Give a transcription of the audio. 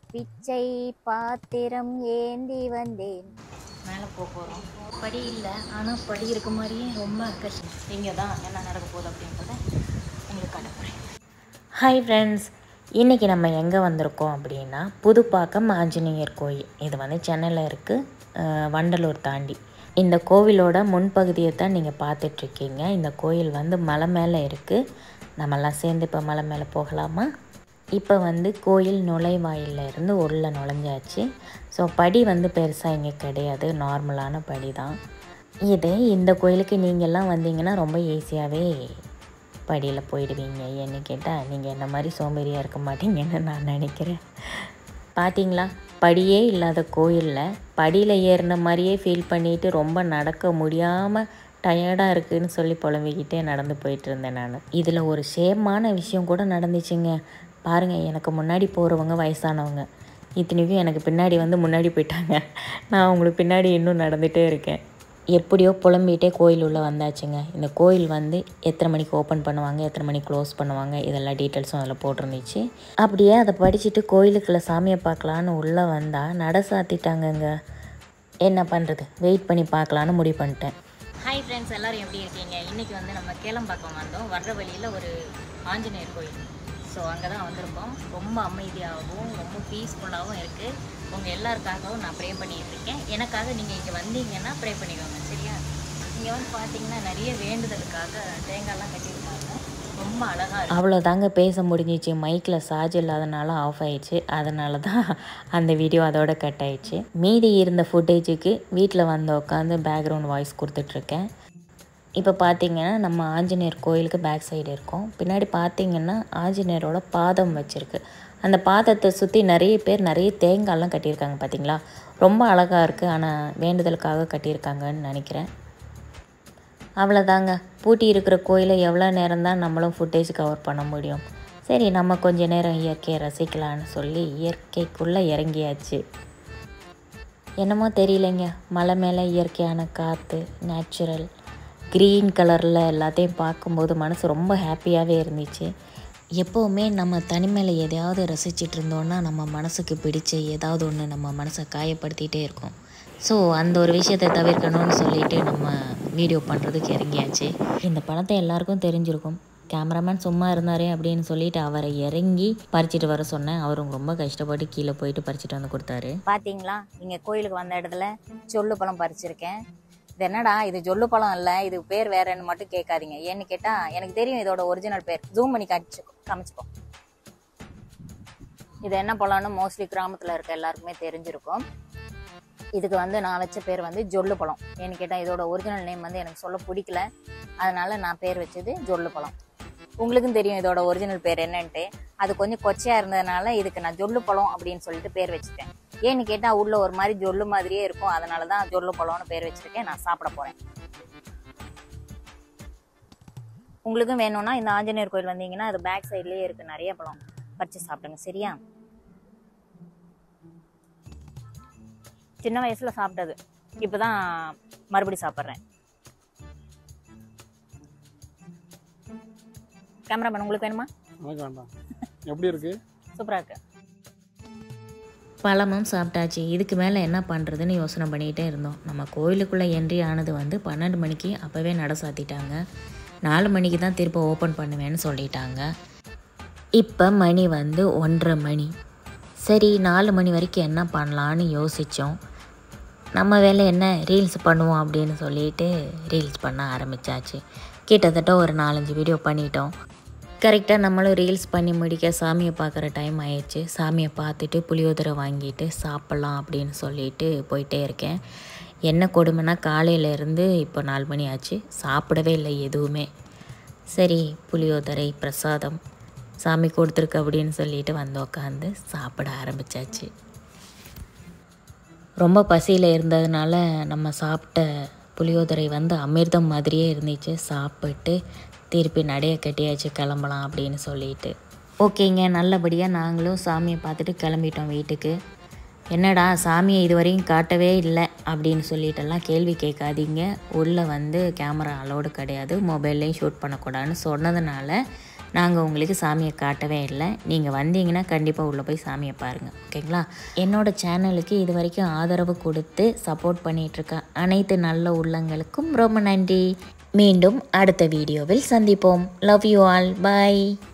பிச்சை பாத்திரம் ஏந்தி வந்தேன் மேலே போக போகிறோம் படி இல்லை ஆனால் படி இருக்க மாதிரியே ரொம்ப கஷ்டம் இங்கே தான் என்ன நடக்க போகுது அப்படின்றத உங்களுக்கு காட்ட போகிறேன் ஹாய் ஃப்ரெண்ட்ஸ் இன்றைக்கி நம்ம எங்கே வந்திருக்கோம் அப்படின்னா புதுப்பாக்கம் ஆஞ்சநேயர் கோயில் இது வந்து சென்னையில் இருக்குது வண்டலூர் தாண்டி இந்த கோவிலோட முன்பகுதியை தான் நீங்கள் பார்த்துட்ருக்கீங்க இந்த கோயில் வந்து மலை மேலே இருக்குது நம்மெல்லாம் சேர்ந்து இப்போ மலை மேலே போகலாமா இப்போ வந்து கோயில் நுழைவாயில்ல இருந்து உள்ளே நுழைஞ்சாச்சு ஸோ படி வந்து பெருசாக இங்கே கிடையாது நார்மலான படி தான் இது இந்த கோயிலுக்கு நீங்கள்லாம் வந்தீங்கன்னா ரொம்ப ஈஸியாகவே படியில் போயிடுவீங்க ஏன்னு கேட்டால் நீங்கள் என்ன மாதிரி சோம்பேறியாக இருக்க மாட்டீங்கன்னு நான் நினைக்கிறேன் பார்த்தீங்களா படியே இல்லாத கோயிலில் படியில் ஏறின மாதிரியே ஃபீல் பண்ணிட்டு ரொம்ப நடக்க முடியாமல் டயர்டாக இருக்குதுன்னு சொல்லி புலம்பிக்கிட்டே நடந்து போயிட்டு இருந்தேன் நான் இதில் ஒரு சேமான விஷயம் கூட நடந்துச்சுங்க பாருங்கள் எனக்கு முன்னாடி போகிறவங்க வயசானவங்க இத்தனைக்கும் எனக்கு பின்னாடி வந்து முன்னாடி போயிட்டாங்க நான் அவங்களுக்கு பின்னாடி இன்னும் நடந்துகிட்டே இருக்கேன் எப்படியோ புலம்பிகிட்டே கோயில் உள்ளே வந்தாச்சுங்க இந்த கோயில் வந்து எத்தனை மணிக்கு ஓப்பன் பண்ணுவாங்க எத்தனை மணிக்கு க்ளோஸ் பண்ணுவாங்க இதெல்லாம் டீட்டெயில்ஸும் அதில் போட்டிருந்துச்சு அப்படியே அதை படிச்சுட்டு கோயிலுக்குள்ள சாமியை பார்க்கலான்னு உள்ளே வந்தால் நட சாத்திட்டாங்கங்க என்ன பண்ணுறது வெயிட் பண்ணி பார்க்கலான்னு முடிவு பண்ணிட்டேன் ஹாய் ஃப்ரெண்ட்ஸ் எல்லோரும் எப்படி இருக்கீங்க இன்றைக்கி வந்து நம்ம கேளம்பாக்கம் வந்தோம் வர்ற வழியில் ஒரு ஆஞ்சநேயர் கோயில் ஸோ அங்கே தான் வந்திருக்கோம் ரொம்ப அமைதியாகவும் ரொம்ப பீஸ்ஃபுல்லாகவும் இருக்குது உங்கள் எல்லாருக்காகவும் நான் ப்ரே பண்ணிகிட்டு இருக்கேன் எனக்காக நீங்கள் இங்கே வந்தீங்கன்னா ப்ரே பண்ணிக்கோங்க சரியா இங்கே வந்து பார்த்தீங்கன்னா நிறைய வேண்டுதலுக்காக தேங்காய்லாம் கட்டியிருக்காங்க ரொம்ப அழகாக இருக்கு அவ்வளோதாங்க பேச முடிஞ்சிச்சு மைக்கில் சார்ஜ் இல்லாதனால ஆஃப் ஆயிடுச்சு அதனால தான் அந்த வீடியோ அதோட கட் ஆயிடுச்சு மீதி இருந்த ஃபுட்டேஜுக்கு வீட்டில் வந்து உட்காந்து பேக்ரவுண்ட் வாய்ஸ் கொடுத்துட்ருக்கேன் இப்போ பார்த்தீங்கன்னா நம்ம ஆஞ்சநேயர் கோயிலுக்கு பேக் சைடு இருக்கோம் பின்னாடி பார்த்தீங்கன்னா ஆஞ்சநேயரோட பாதம் வச்சுருக்கு அந்த பாதத்தை சுற்றி நிறைய பேர் நிறைய தேங்காய்லாம் கட்டியிருக்காங்க பார்த்தீங்களா ரொம்ப அழகாக இருக்குது ஆனால் வேண்டுதலுக்காக கட்டியிருக்காங்கன்னு நினைக்கிறேன் அவ்வளோதாங்க பூட்டி இருக்கிற கோயிலை எவ்வளோ நேரம் தான் நம்மளும் ஃபுட்டேஜ் கவர் பண்ண முடியும் சரி நம்ம கொஞ்ச நேரம் இயற்கையை ரசிக்கலான்னு சொல்லி இயற்கைக்குள்ளே இறங்கியாச்சு என்னமோ தெரியலைங்க மலை மேலே இயற்கையான காற்று நேச்சுரல் க்ரீன் கலரில் எல்லாத்தையும் பார்க்கும்போது மனசு ரொம்ப ஹாப்பியாகவே இருந்துச்சு எப்போவுமே நம்ம தனிமையில் எதையாவது ரசிச்சிட்டு இருந்தோன்னா நம்ம மனசுக்கு பிடிச்ச ஏதாவது ஒன்று நம்ம மனசை காயப்படுத்திகிட்டே இருக்கும் ஸோ அந்த ஒரு விஷயத்தை தவிர்க்கணும்னு சொல்லிட்டு நம்ம வீடியோ பண்ணுறதுக்கு இறங்கியாச்சு இந்த படத்தை எல்லாருக்கும் தெரிஞ்சிருக்கும் கேமராமேன் சும்மா இருந்தாரே அப்படின்னு சொல்லிட்டு அவரை இறங்கி பறிச்சிட்டு வர சொன்னேன் அவரும் ரொம்ப கஷ்டப்பட்டு கீழே போயிட்டு பறிச்சிட்டு வந்து கொடுத்தாரு பார்த்தீங்களா இங்கே கோயிலுக்கு வந்த இடத்துல சொல்லு பழம் பறிச்சிருக்கேன் இது என்னடா இது ஜொல்லு பழம் இல்லை இது பேர் வேறன்னு மட்டும் கேட்காதீங்க ஏன்னு கேட்டால் எனக்கு தெரியும் இதோட ஒரிஜினல் பேர் ஜூம் பண்ணி காமிச்சு காமிச்சுக்கோ இது என்ன பழம்னு மோஸ்ட்லி கிராமத்தில் இருக்க எல்லாருக்குமே தெரிஞ்சிருக்கும் இதுக்கு வந்து நான் வச்ச பேர் வந்து ஜொல்லு பழம் ஏன்னு கேட்டால் இதோட ஒரிஜினல் நேம் வந்து எனக்கு சொல்ல பிடிக்கல அதனால நான் பேர் வச்சது ஜொல்லு பழம் உங்களுக்கும் தெரியும் இதோட ஒரிஜினல் பேர் என்னன்ட்டு அது கொஞ்சம் கொச்சையா இருந்ததுனால இதுக்கு நான் ஜொல்லு பழம் அப்படின்னு சொல்லிட்டு பேர் வச்சுட்டேன் ஏன்னு கேட்டா உள்ள ஒரு மாதிரி ஜொல்லு மாதிரியே இருக்கும் அதனால தான் ஜொல்லு பழம்னு பேர் வச்சிருக்கேன் நான் சாப்பிட போறேன் உங்களுக்கும் வேணும்னா இந்த ஆஞ்சநேயர் கோயில் வந்தீங்கன்னா அது பேக் சைட்லயே இருக்கு நிறைய பழம் பறிச்சு சாப்பிடுங்க சரியா சின்ன வயசுல சாப்பிட்டது இப்பதான் மறுபடியும் சாப்பிட்றேன் கேமராமேன் உங்களுக்கு வேணுமா எனக்கு வேண்டாம் எப்படி இருக்கு சூப்பரா இருக்கு பழமும் சாப்பிட்டாச்சு இதுக்கு மேலே என்ன பண்ணுறதுன்னு யோசனை பண்ணிகிட்டே இருந்தோம் நம்ம கோயிலுக்குள்ளே என்ட்ரி ஆனது வந்து பன்னெண்டு மணிக்கு அப்போவே நட சாத்திட்டாங்க நாலு மணிக்கு தான் திரும்ப ஓப்பன் பண்ணுவேன்னு சொல்லிட்டாங்க இப்போ மணி வந்து ஒன்றரை மணி சரி நாலு மணி வரைக்கும் என்ன பண்ணலான்னு யோசித்தோம் நம்ம வேலை என்ன ரீல்ஸ் பண்ணுவோம் அப்படின்னு சொல்லிட்டு ரீல்ஸ் பண்ண ஆரம்பித்தாச்சு கிட்டத்தட்ட ஒரு நாலஞ்சு வீடியோ பண்ணிட்டோம் கரெக்டாக நம்மளும் ரீல்ஸ் பண்ணி முடிக்க சாமியை பார்க்குற டைம் ஆயிடுச்சு சாமியை பார்த்துட்டு புளியோதரை வாங்கிட்டு சாப்பிட்லாம் அப்படின்னு சொல்லிட்டு போயிட்டே இருக்கேன் என்ன கொடுமைனா காலையிலேருந்து இப்போ நாலு மணி ஆச்சு சாப்பிடவே இல்லை எதுவுமே சரி புளியோதரை பிரசாதம் சாமி கொடுத்துருக்கு அப்படின்னு சொல்லிட்டு வந்து உட்காந்து சாப்பிட ஆரம்பித்தாச்சு ரொம்ப பசியில் இருந்ததுனால நம்ம சாப்பிட்ட புளியோதரை வந்து அமிர்தம் மாதிரியே இருந்துச்சு சாப்பிட்டு திருப்பி நடைய கட்டியாச்சு கிளம்பலாம் அப்படின்னு சொல்லிட்டு ஓகேங்க நல்லபடியாக நாங்களும் சாமியை பார்த்துட்டு கிளம்பிட்டோம் வீட்டுக்கு என்னடா சாமியை இதுவரையும் காட்டவே இல்லை அப்படின்னு சொல்லிட்டெல்லாம் கேள்வி கேட்காதீங்க உள்ளே வந்து கேமரா அலோடு கிடையாது மொபைல்லையும் ஷூட் பண்ணக்கூடாதுன்னு சொன்னதுனால நாங்கள் உங்களுக்கு சாமியை காட்டவே இல்லை நீங்கள் வந்தீங்கன்னா கண்டிப்பாக உள்ளே போய் சாமியை பாருங்கள் ஓகேங்களா என்னோட சேனலுக்கு இது வரைக்கும் ஆதரவு கொடுத்து சப்போர்ட் பண்ணிகிட்ருக்க அனைத்து நல்ல உள்ளங்களுக்கும் ரொம்ப நன்றி மீண்டும் அடுத்த வீடியோவில் சந்திப்போம் லவ் யூ ஆல் பை